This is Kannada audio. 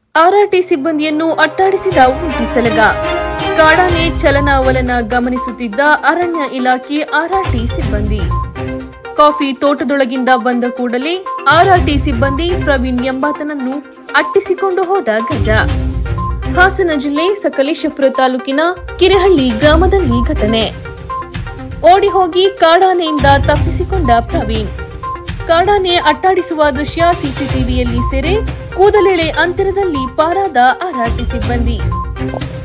ಆರ್ಆರ್ಟಿ ಸಿಬ್ಬಂದಿಯನ್ನು ಅಟ್ಟಾಡಿಸಿದ ಒಂಟಿ ಸಲಗ ಕಾಡಾನೆ ಚಲನಾವಲನ ಗಮನಿಸುತ್ತಿದ್ದ ಅರಣ್ಯ ಇಲಾಖೆ ಆರ್ಆರ್ಟಿ ಸಿಬ್ಬಂದಿ ಕಾಫಿ ತೋಟದೊಳಗಿಂದ ಬಂದ ಕೂಡಲೇ ಆರ್ಆರ್ಟಿ ಸಿಬ್ಬಂದಿ ಪ್ರವೀಣ್ ಎಂಬಾತನನ್ನು ಅಟ್ಟಿಸಿಕೊಂಡು ಹೋದ ಗಜ ಹಾಸನ ಜಿಲ್ಲೆ ಸಕಲೇಶಪುರ ತಾಲೂಕಿನ ಕಿರೆಹಳ್ಳಿ ಗ್ರಾಮದಲ್ಲಿ ಘಟನೆ ಓಡಿ ಹೋಗಿ ಕಾಡಾನೆಯಿಂದ ತಪ್ಪಿಸಿಕೊಂಡ ಪ್ರವೀಣ್ ಕಾಡಾನೆ ಅಟ್ಟಾಡಿಸುವ ದೃಶ್ಯ ಸಿಸಿಟಿವಿಯಲ್ಲಿ ಸೆರೆ ಕೂದಲೆಳೆ ಅಂತರದಲ್ಲಿ ಪಾರಾದ ಆರ್ಆರ್ಟಿ ಸಿಬ್ಬಂದಿ